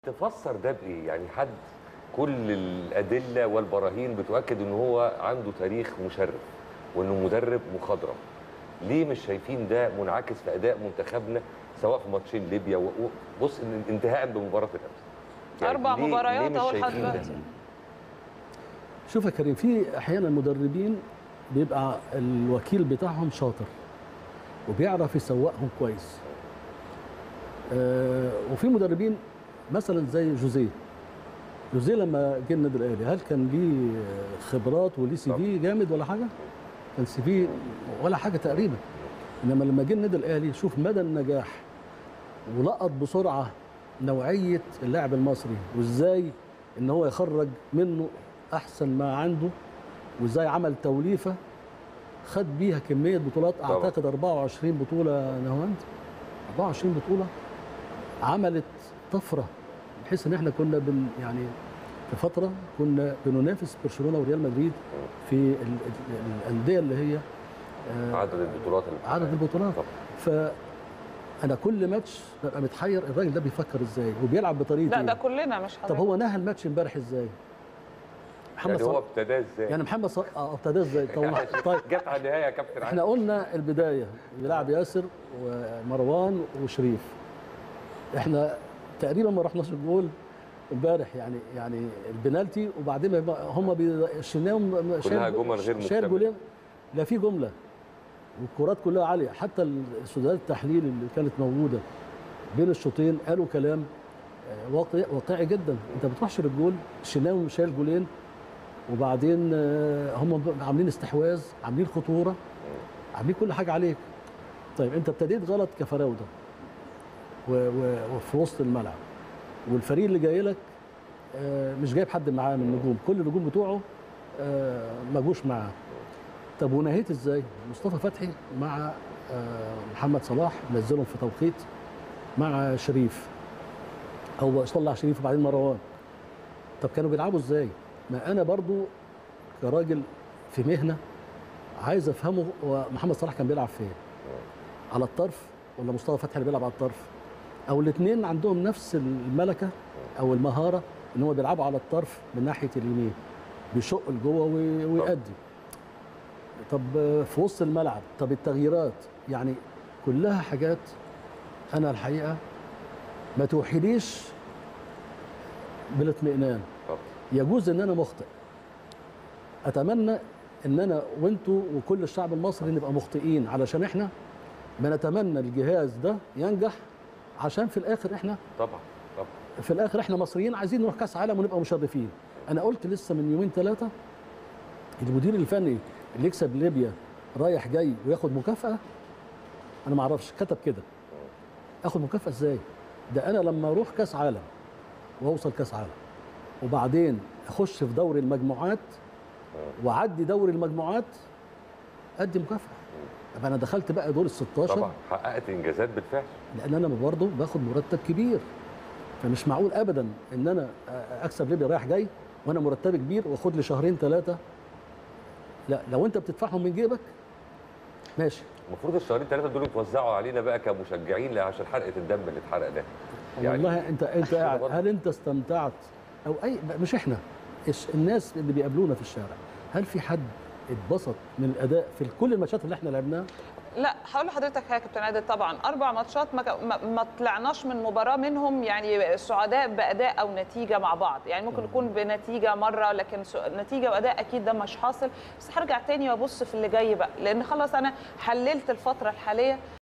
تفسر ده بايه يعني حد كل الادله والبراهين بتؤكد ان هو عنده تاريخ مشرف وانه مدرب مخضرم ليه مش شايفين ده منعكس في اداء منتخبنا سواء في ماتشين ليبيا و- و- بص إن- انتهاء بمباراه الامس أربع ليه- مباريات ليه مش أهو لحد شايفين ده؟ دلوقتي. شوف يا كريم في احيانا مدربين بيبقى الوكيل بتاعهم شاطر وبيعرف يسوقهم كويس آه وفي مدربين مثلا زي جوزيه جوزيه لما جه النادي الاهلي هل كان ليه خبرات وليه سي في جامد ولا حاجه؟ كان سي في ولا حاجه تقريبا انما لما جه النادي الاهلي شوف مدى النجاح ولقط بسرعه نوعيه اللاعب المصري وازاي ان هو يخرج منه احسن ما عنده وازاي عمل توليفه خد بيها كميه بطولات طبعا. اعتقد 24 بطوله نهاوند 24 بطوله عملت طفره بحيث ان احنا كنا بن يعني في فتره كنا بننافس برشلونه وريال مدريد في ال- ال- الانديه اللي هي آه، عدد البطولات اللي عدد البطولات طبعا. فانا كل ماتش ببقى متحير الراجل ده بيفكر ازاي وبيلعب بطريقه لا إيه؟ ده كلنا مش طب حضرتك هو نهى الماتش امبارح ازاي؟ محمد يعني هو صلاح ابتداه ازاي؟ يعني محمد صلاح اه ابتدى ازاي؟ طب طيب جت على النهايه يا كابتن احنا عادل. قلنا البدايه بيلعب ياسر ومروان وشريف احنا تقريبا ما رحناش الجول امبارح يعني يعني البنالتي وبعدين ما يبقى هم بي- الشناوي كلها جمل غير شايل مكتملة. جولين لا في جمله والكرات كلها عاليه حتى السودانات التحليل اللي كانت موجوده بين الشوطين قالوا كلام آه، واقعي واقعي جدا انت بتروحش للجول الشناوي شايل جولين وبعدين آه، هم عاملين استحواذ عاملين خطوره عاملين كل حاجه عليك طيب انت ابتديت غلط كفراوده و- و- وفي وسط الملعب والفريق اللي جاي لك آه، مش جايب حد معاه من النجوم كل النجوم بتوعه آه، ما جوش معاه طب ونهيت ازاي مصطفى فتحي مع آه، محمد صلاح نزلهم في توقيت مع شريف او طلع شريف وبعدين مروان طب كانوا بيلعبوا ازاي ما انا برضو كراجل في مهنه عايز افهمه هو محمد صلاح كان بيلعب فين على الطرف ولا مصطفى فتحي اللي بيلعب على الطرف او الاثنين عندهم نفس الملكه او المهاره ان هو بيلعبوا على الطرف من ناحيه اليمين بيشق لجوه وي- ويأدي طب في وسط الملعب طب التغييرات يعني كلها حاجات انا الحقيقه ما توحيليش بالاطمئنان طبعا. يجوز ان انا مخطئ اتمنى ان انا وانتوا وكل الشعب المصري نبقى مخطئين علشان احنا بنتمنى الجهاز ده ينجح عشان في الاخر احنا طبعا طبعا في الاخر احنا مصريين عايزين نروح كاس عالم ونبقى مشرفين انا قلت لسه من يومين ثلاثه المدير الفني اللي يكسب ليبيا رايح جاي وياخد مكافاه انا ما اعرفش كتب كده اخد مكافاه ازاي ده انا لما اروح كاس عالم واوصل كاس عالم وبعدين اخش في دوري المجموعات واعدي دوري المجموعات ادي مكافاه يبقى انا دخلت بقى دور ال 16 طبعا حققت انجازات بالفعل لان انا برضه باخد مرتب كبير فمش معقول ابدا ان انا اكسب ليبيا رايح جاي وانا مرتبي كبير واخد لي شهرين ثلاثه لا لو انت بتدفعهم من جيبك ماشي المفروض الشهرين ثلاثه دول يتوزعوا علينا بقى كمشجعين لا عشان حرقه الدم اللي اتحرق ده والله انت انت قاعد برضه. هل انت استمتعت او اي مش احنا إيش الناس اللي بيقابلونا في الشارع هل في حد اتبسط من الاداء في كل الماتشات اللي احنا لعبناها لا هقول لحضرتك حاجه يا كابتن عادل طبعا اربع ماتشات ما, ك- ما, ما طلعناش من مباراه منهم يعني سعداء باداء او نتيجه مع بعض يعني ممكن يكون بنتيجه مره لكن س- نتيجه واداء اكيد ده مش حاصل بس هرجع تاني وابص في اللي جاي بقى لان خلاص انا حللت الفتره الحاليه